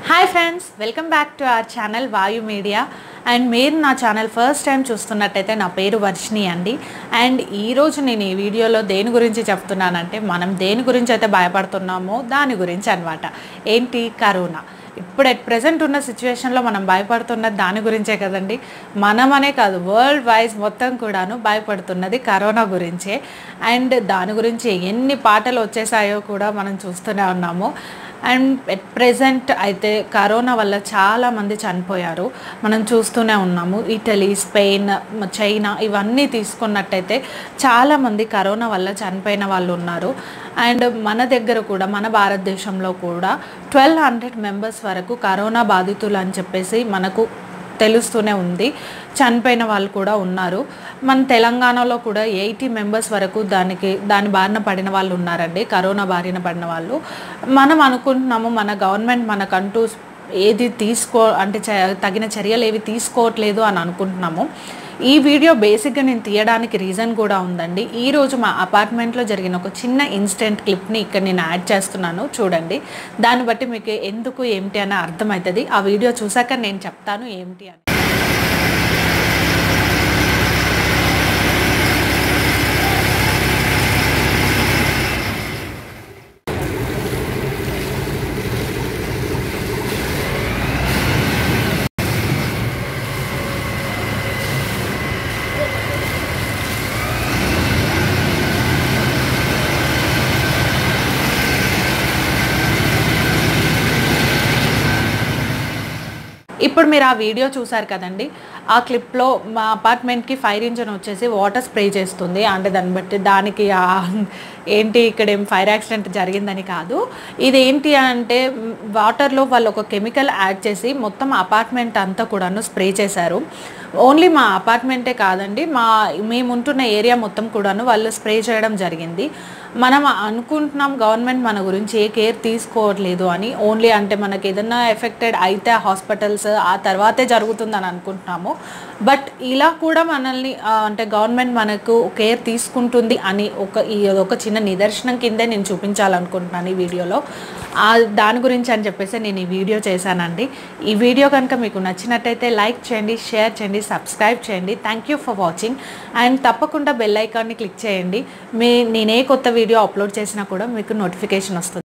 hi friends welcome back to our channel Vayu media and మీరు నా channel first time చూస్తున్నట్టయితే నా పేరు వర్షిణి అండి అండ్ ఈరోజు నేను ఈ వీడియోలో దేని గురించి చెప్తున్నానంటే మనం దేని గురించి అయితే భయపడుతున్నామో దాని గురించి అనమాట ఏంటి కరోనా ఇప్పుడు ఎట్ ప్రజెంట్ ఉన్న సిచ్యువేషన్లో మనం భయపడుతున్నది దాని గురించే కదండి మనమనే కాదు వరల్డ్ వైజ్ మొత్తం కూడాను భయపడుతున్నది కరోనా గురించే అండ్ దాని గురించి ఎన్ని పాటలు వచ్చేసాయో కూడా మనం చూస్తూనే ఉన్నాము అండ్ ఎట్ ప్రజెంట్ అయితే కరోనా వల్ల చాలామంది చనిపోయారు మనం చూస్తూనే ఉన్నాము ఇటలీ స్పెయిన్ చైనా ఇవన్నీ తీసుకున్నట్టయితే చాలామంది కరోనా వల్ల చనిపోయిన వాళ్ళు ఉన్నారు అండ్ మన దగ్గర కూడా మన భారతదేశంలో కూడా ట్వెల్వ్ హండ్రెడ్ మెంబర్స్ వరకు కరోనా బాధితులు అని చెప్పేసి మనకు తెలుస్తూనే ఉంది చనిపోయిన వాళ్ళు కూడా ఉన్నారు మన తెలంగాణలో కూడా ఎయిటీ మెంబర్స్ వరకు దానికి దాని బారిన పడిన వాళ్ళు ఉన్నారండి కరోనా బారిన పడిన వాళ్ళు మనం అనుకుంటున్నాము మన గవర్నమెంట్ మనకంటూ ఏది తీసుకో అంటే చ- తగిన చర్యలు ఏవి తీసుకోవట్లేదు అని అనుకుంటున్నాము ఈ వీడియో బేసిక్గా నేను తీయడానికి రీజన్ కూడా ఉందండి ఈ రోజు మా అపార్ట్మెంట్లో జరిగిన ఒక చిన్న ఇన్సిడెంట్ క్లిప్ని ఇక్కడ నేను యాడ్ చేస్తున్నాను చూడండి దాన్ని బట్టి మీకు ఎందుకు ఏమిటి అని అర్థమవుతుంది ఆ వీడియో చూసాక నేను చెప్తాను ఏమిటి అని ఇప్పుడు మీరు ఆ వీడియో చూసారు కదండి ఆ క్లిప్లో మా అపార్ట్మెంట్కి ఫైర్ ఇంజన్ వచ్చేసి వాటర్ స్ప్రే చేస్తుంది అంటే దాన్ని బట్టి దానికి ఆ- ఏంటి ఇక్కడ ఏం ఫైర్ యాక్సిడెంట్ జరిగిందని కాదు ఇది ఏంటి అంటే మ్, వాటర్లో వాళ్ళు ఒక కెమికల్ యాడ్ చేసి మొత్తం అపార్ట్మెంట్ అంతా కూడాను స్ప్రే చేశారు ఓన్లీ మా అపార్ట్మెంటే కాదండి మా మేము ఉంటున్న ఏరియా మొత్తం కూడాను వాళ్ళు స్ప్రే చేయడం జరిగింది మనం అనుకుంటున్నాం గవర్నమెంట్ మన గురించి ఏ కేర్ తీసుకోవట్లేదు అని ఓన్లీ అంటే మనకి ఏదన్నా ఎఫెక్టెడ్ అయితే హాస్పిటల్స్ ఆ తర్వాతే జరుగుతుందని అనుకుంటున్నాము బట్ ఇలా కూడా మనల్ని ఆ, అంటే గవర్నమెంట్ మనకు కేర్ తీసుకుంటుంది అని ఒక ఈ ఒక చిన్న నిదర్శనం కిందే నేను చూపించాలనుకుంటున్నాను ఈ వీడియోలో ఆ దాని గురించి అని చెప్పేసి నేను ఈ వీడియో చేశానండి ఈ వీడియో కనుక మీకు నచ్చినట్టయితే లైక్ చేయండి షేర్ చేయండి సబ్స్క్రైబ్ చేయండి thank you for watching and తప్పకుండా బెల్ ఐకాన్ని క్లిక్ చేయండి మీ నేనే కొత్త వీడియో అప్లోడ్ చేసినా కూడా మీకు నోటిఫికేషన్ వస్తుంది